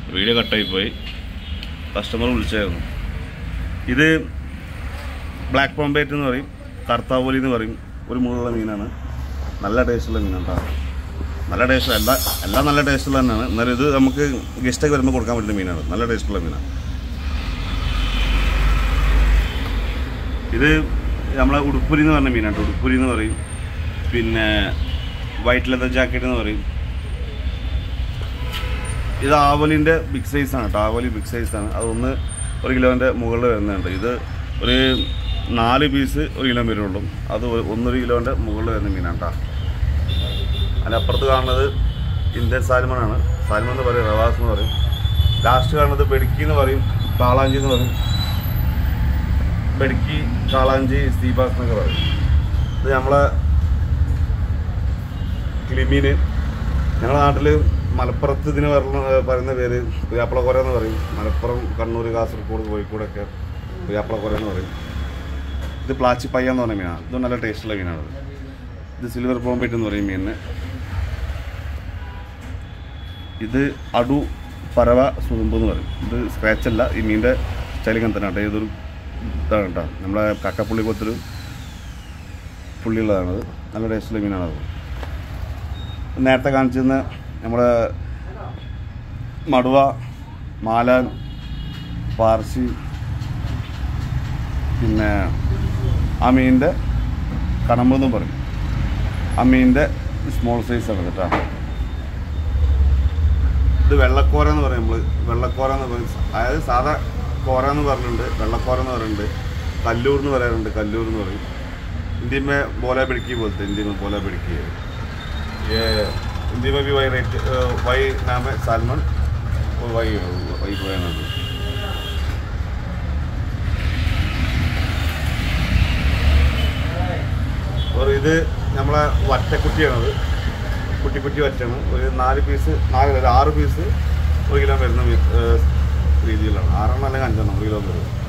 video കട്ടായി പോയി customer വിളിച്ചായിരുന്നു ഇത് ബ്ലാക്ക് പോംബേറ്റ് എന്ന് പറയും കർത്താവോലി എന്ന് പറയും ഒരു മുള്ളുള്ള മീനാണ് നല്ല ടേസ്റ്റുള്ള മീനാണ് കേട്ടോ നല്ല ടേസ്റ്റ് എല്ലാ എല്ലാം നല്ല ടേസ്റ്റുള്ള തന്നെയാണ് എന്നാലും ഇത് നമുക്ക് ഗസ്റ്റൊക്കെ വരുമ്പോൾ കൊടുക്കാൻ പറ്റുന്ന മീനാണ് നല്ല ടേസ്റ്റുള്ള മീനാണ് ഇത് നമ്മളെ ഉടുപ്പുരി എന്ന് പറഞ്ഞ മീനാണ് ഉടുപ്പുരി എന്ന് പറയും പിന്നെ വൈറ്റ് ലെതർ ജാക്കറ്റ് എന്ന് പറയും ഇത് ആവലിൻ്റെ ബിഗ് സൈസ് ആണ് കേട്ടോ ആവലി ബിഗ് സൈസ് ആണ് അതൊന്ന് ഒരു കിലോൻ്റെ മുകളിൽ വരുന്നുണ്ട് ഇത് ഒരു നാല് പീസ് ഒരു കിലോ വരുള്ളൂ അത് ഒ- ഒന്നൊരു കിലോൻ്റെ മുകളിൽ വരുന്ന മീനാണ് കേട്ടോ അതിനപ്പുറത്ത് കാണുന്നത് ഇന്ത്യൻ സാൽമണാണ് സാൽമൺ എന്ന് പറയും റവാസ് എന്ന് പറയും ലാസ്റ്റ് കാണുന്നത് ബെടുക്കി എന്ന് പറയും കാളാഞ്ചി എന്ന് പറയും ബെടുക്കി കാളാഞ്ചി സീബാസ് എന്നൊക്കെ പറയും ഇത് നമ്മളെ കിളിമീന് ഞങ്ങളുടെ നാട്ടിൽ മലപ്പുറത്ത് ഇതിന് പറഞ്ഞ പറയുന്ന പേര് പുയ്യാപ്പളക്കൊര എന്ന് പറയും മലപ്പുറം കണ്ണൂർ കാസർഗോഡ് കോഴിക്കോടൊക്കെ പുയ്യാപ്പളക്കൊര എന്ന് പറയും ഇത് പ്ലാച്ചിപ്പയ്യ എന്ന് പറഞ്ഞ മീനാണ് ഇത് നല്ല ടേസ്റ്റുള്ള മീനാണ് ഇത് സിൽവർ പോംപേറ്റ് എന്ന് പറയും മീനിന് ഇത് അടു പറവ സുതുമ്പ് എന്ന് പറയും ഇത് സ്ക്രാച്ച് അല്ല ഈ മീനിൻ്റെ ചലികം തന്നെ കേട്ടോ ഇതൊരു ഇതാണ് കേട്ടോ നമ്മളെ കക്കപ്പുള്ളി പോലത്തൊരു പുള്ളിയുള്ളതാണത് നല്ല ടേസ്റ്റുള്ള മീനാണത് നേരത്തെ കാണിച്ചിരുന്ന നമ്മുടെ മടുവ മാലാൻ പാർസി പിന്നെ ആ മീനിൻ്റെ കണമ്പ് എന്ന് പറയും ആ മീനിൻ്റെ സ്മോൾ സൈസാണ് കേട്ടോ ഇത് വെള്ളക്കോര എന്ന് പറയും നമ്മൾ വെള്ളക്കോര എന്ന് പറയും അതായത് സാധാ കോര എന്ന് പറഞ്ഞിട്ടുണ്ട് വെള്ളക്കോര എന്ന് പറയുന്നുണ്ട് കല്ലൂർ എന്ന് പറയാറുണ്ട് കല്ലൂർ എന്ന് പറയും ഇന്ത്യ में बोला बिड़की बोलते हैं हिंदी में बोला बिड़की है ये हिंदी में भी वही रेट अ, वही नाम है सालमन और वही वही वही नाम है और ഇത് നമ്മളെ വറ്റക്കുട്ടിയാണത് കുട്ടി കുട്ടി വറ്റാണ് ഒരു നാല് പീസ് നാല് ഒരു ആറ് പീസ് ഒരു കിലോ വരുന്ന മീ- ഏ, രീതിയിലാണ് ആറെണ്ണം അല്ലെങ്കിൽ അഞ്ചെണ്ണം ഒരു കിലോ വരും